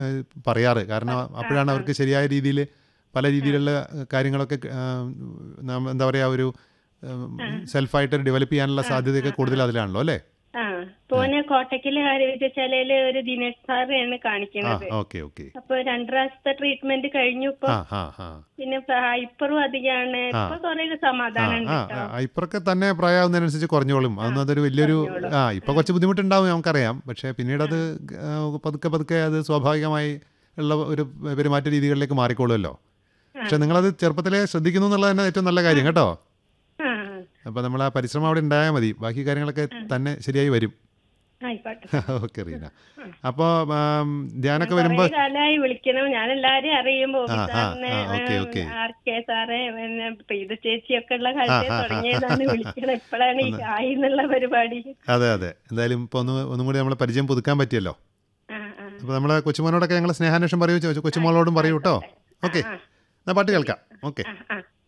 ഏഹ്, പറയാറ് കാരണം അപ്പോഴാണ് അവർക്ക് ശരിയായ രീതിയിൽ പല രീതിയിലുള്ള കാര്യങ്ങളൊക്കെ ഏഹ്, നാം എന്താ പറയുക ഒരു സെൽഫായിട്ട് ഡെവലപ്പ് ചെയ്യാനുള്ള സാധ്യതയൊക്കെ കൂടുതൽ അതിലാണല്ലോ അല്ലേ ആ പോനെ കോട്ടക്കില് ആരോഗ്യശാലയില് ഒരു ദിനേശ് സാറാണ് ആ കാണിക്കുന്നത് ഓക്കെ ഓക്കെ അപ്പൊ രണ്ടു പ്രാവശ്യത്തെ ട്രീറ്റ്മെന്റ് കഴിഞ്ഞു ഇപ്പൊ ആ ആ ആ പിന്നെ ഹൈപ്പറും അധികമാണ് ഇപ്പൊ കുറെ ആ സമാധാനം ഉണ്ട് ആ കേട്ടോ ആ, ഇപ്പറൊക്കെ തന്നെ പ്രായമാവുന്നതിനനുസരിച്ച് കുറഞ്ഞോളും അതൊന്നും അതൊരു വലിയൊരു ആ ഇപ്പൊ കുറച്ച് ബുദ്ധിമുട്ടുണ്ടാവും നമുക്കറിയാം പക്ഷേ പിന്നീട് അത് ആ, പതുക്കെ പതുക്കെ അത് സ്വാഭാവികമായി ഉള്ള ഒരു പെരുമാറ്റ രീതികളിലേക്ക് മാറിക്കോളുമല്ലോ പക്ഷെ നിങ്ങളത് ചെറുപ്പത്തിലേ ശ്രദ്ധിക്കുന്നു എന്നുള്ളത് തന്നെ ഏറ്റവും നല്ല കാര്യം കേട്ടോ ആ അപ്പോൾ നമ്മൾ ആ പരിശ്രമം അവിടെ ഉണ്ടായാൽ മതി ബാക്കി കാര്യങ്ങളൊക്കെ തന്നെ ശരിയായി വരും ആയിക്കോട്ടെ ഓക്കെ റീന അപ്പോൾ ധ്യാനൊക്കെ കുറെ വരുമ്പോൾ കാലമായി വിളിക്കണം ഞാൻ എല്ലാരും അറിയും ബോബി ആ, ആ, സാറിനെ ആ, okay, okay. R K sir പിന്നെ പ്രീത ചേച്ചിയൊക്കെ ഉള്ള കാലത്തെ തുടങ്ങിയതാണ് വിളിക്കണം ഇപ്പോഴാണ് ഈ ആയി എന്നുള്ള പരിപാടി അതെ അതെ എന്തായാലും ഇപ്പോൾ ഒന്ന് ഒന്നും കൂടി നമ്മളെ പരിചയം പുതുക്കാൻ പറ്റിയല്ലോ ആ ആ അപ്പോൾ നമ്മളെ കൊച്ചുമോനോടൊക്കെ ഞങ്ങൾ സ്നേഹാന്വേഷണം പറയൂ ചോ- കൊച്ചുമോളോടും പറയൂ കേട്ടോ ഓക്കെ എന്നാൽ പാട്ട് കേൾക്കാം ഓക്കെ ആ ആ